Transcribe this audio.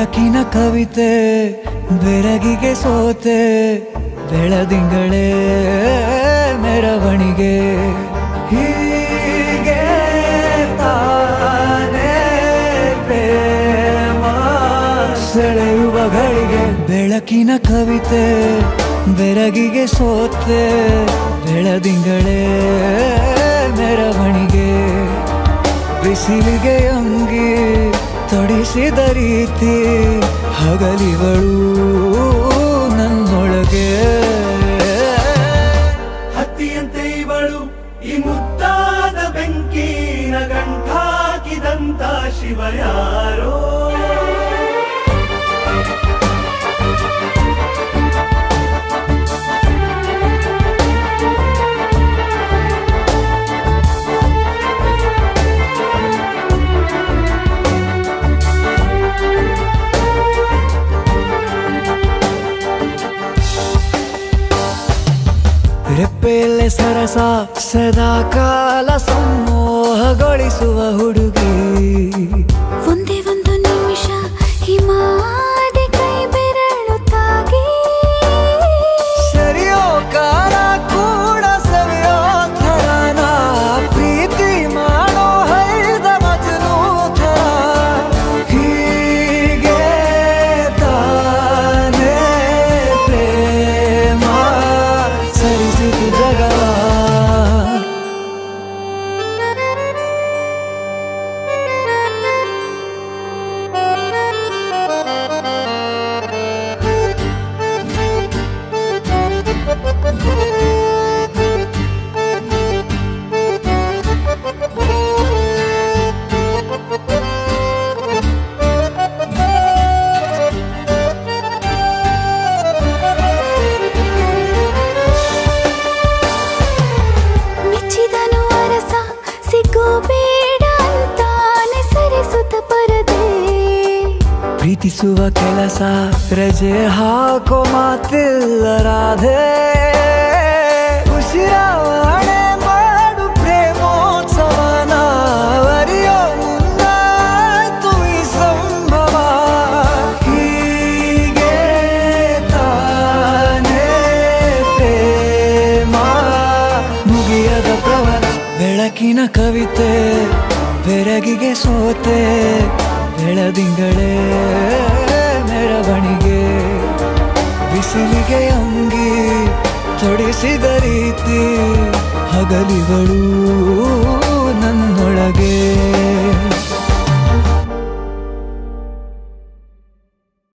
ಬೆಳಕಿನ ಕವಿತೆ ಬೆರಗಿಗೆ ಸೋತೆ ಬೆಳದಿಂಗಳೇ ಮೆರವಣಿಗೆ ಹೀಗೆ ತಾನೇ ಪ್ರೇಮ ಸೆಳೆಯುವ ಗಳಿಗೆ ಬೆಳಕಿನ ಕವಿತೆ ಬೆರಗಿಗೆ ಸೋತೆ ಬೆಳದಿಂಗಳೇ ಮೆರವಣಿಗೆ ಬಿಸಿಲಿಗೆ ಅಂಗಿ ತೊಡಿಸಿದ ರೀತಿ ಹಗಲಿಗಳು ನನ್ನೊಳಗೆ ಹತ್ತಿಯಂತೆ ಇವಳು ಈ ಮುದ್ದಾದ ಬೆಂಕಿನ ಗಂಟಾಕಿದಂತ ಶಿವ ಯಾರೋ ರೆಪ್ಪೆಯಲ್ಲೇ ಸರಸ ಸದಾ ಕಾಲ ಸಂಮೋಹಗೊಳಿಸುವ ಹುಡುಗಿ ಒಂದೇ ಒಂದು ನಿಮಿಷ ಹಿಮಾದಿ ಕೈ ಬೆರಳು ತಾಗಿ ಸರಿಯೋ ಕಾಲ ಕೂಡ ಸವಿಯೋ ಥರನ ಪ್ರೀತಿ ಮಾಡೋ ಹೈದ ಮಜನು ಥರ ಹೀಗೆ ತಾನೇ ಪ್ರೇಮ ಸರಿಸಿತು ಜಗವ ಮೆಚ್ಚಿದನು ಅರಸ ಸಿಗೋ ಬೇಡ ಅಂತಾನೆ ಸರಿಸುತ್ತ ಪರದೆ ಪ್ರೀತಿಸುವ ಕೆಲಸ ರಜೆ ಹಾಕೋ ಮಾತಿಲ್ಲ ರಾಧೆ ಉಸಿರಾವಣೆ ಮಾಡು ಪ್ರೇಮೋತ್ಸವನ ಅರಿಯೋ ಮುಂದಾಯ್ತು ಈ ಸಂಭವ ಹೀಗೆ ತಾನೇ ಪ್ರೇಮ ಮುಗಿಯದ ಪ್ರವರ ಬೆಳಕಿನ ಕವಿತೆ ಬೆರಗಿಗೆ ಸೋತೆ ಬೆಳದಿಂಗಳೇ ಮೆರವಣಿಗೆ ಬಿಸಿಲಿಗೆ ಅಂಗಿ ತೊಡಿಸಿದ ರೀತಿ ಹಗಲಿಗಳು ನನ್ನೊಳಗೆ